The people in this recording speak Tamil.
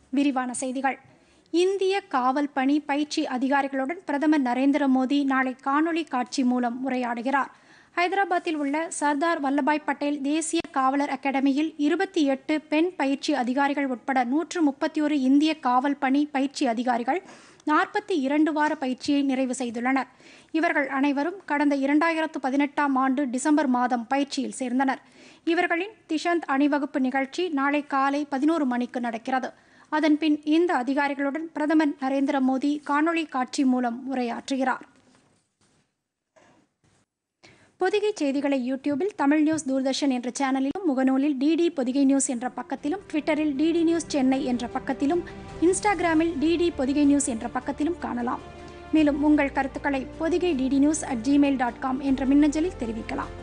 விரிவான செய்திகள் இந்திய காவல் பணி பயிற்சி அதிகாரிகளுடன் பிரதமர் நரேந்திர மோடி நாளை காணொளி காட்சி மூலம் உரையாடுகிறார் ஹைதராபாத்தில் உள்ள சர்தார் வல்லபாய் பட்டேல் தேசிய காவலர் அகாடமியில் இருபத்தி எட்டு பெண் பயிற்சி அதிகாரிகள் உட்பட நூற்று முப்பத்தி ஒரு இந்திய காவல் பணி பயிற்சி அதிகாரிகள் நாற்பத்தி இரண்டு வார பயிற்சியை நிறைவு செய்துள்ளனர் இவர்கள் அனைவரும் கடந்த இரண்டாயிரத்து பதினெட்டாம் ஆண்டு டிசம்பர் மாதம் பயிற்சியில் சேர்ந்தனர் இவர்களின் திஷந்த் அணிவகுப்பு நிகழ்ச்சி நாளை காலை பதினோரு மணிக்கு நடக்கிறது அதன்பின் இந்த அதிகாரிகளுடன் பிரதமர் நரேந்திர மோடி காணொளி காட்சி மூலம் உரையாற்றுகிறார் பொதிகை செய்திகளை யூடியூபில் தமிழ் நியூஸ் தூர்தர்ஷன் என்ற சேனலிலும் முகநூலில் டிடி பொதிகை நியூஸ் என்ற பக்கத்திலும் ட்விட்டரில் டிடி நியூஸ் சென்னை என்ற பக்கத்திலும் இன்ஸ்டாகிராமில் டிடி பொதிகை நியூஸ் என்ற பக்கத்திலும் காணலாம் மேலும் உங்கள் கருத்துக்களை Podhigai DD news at Gmail dot com என்ற மின்னஞ்சலில் தெரிவிக்கலாம்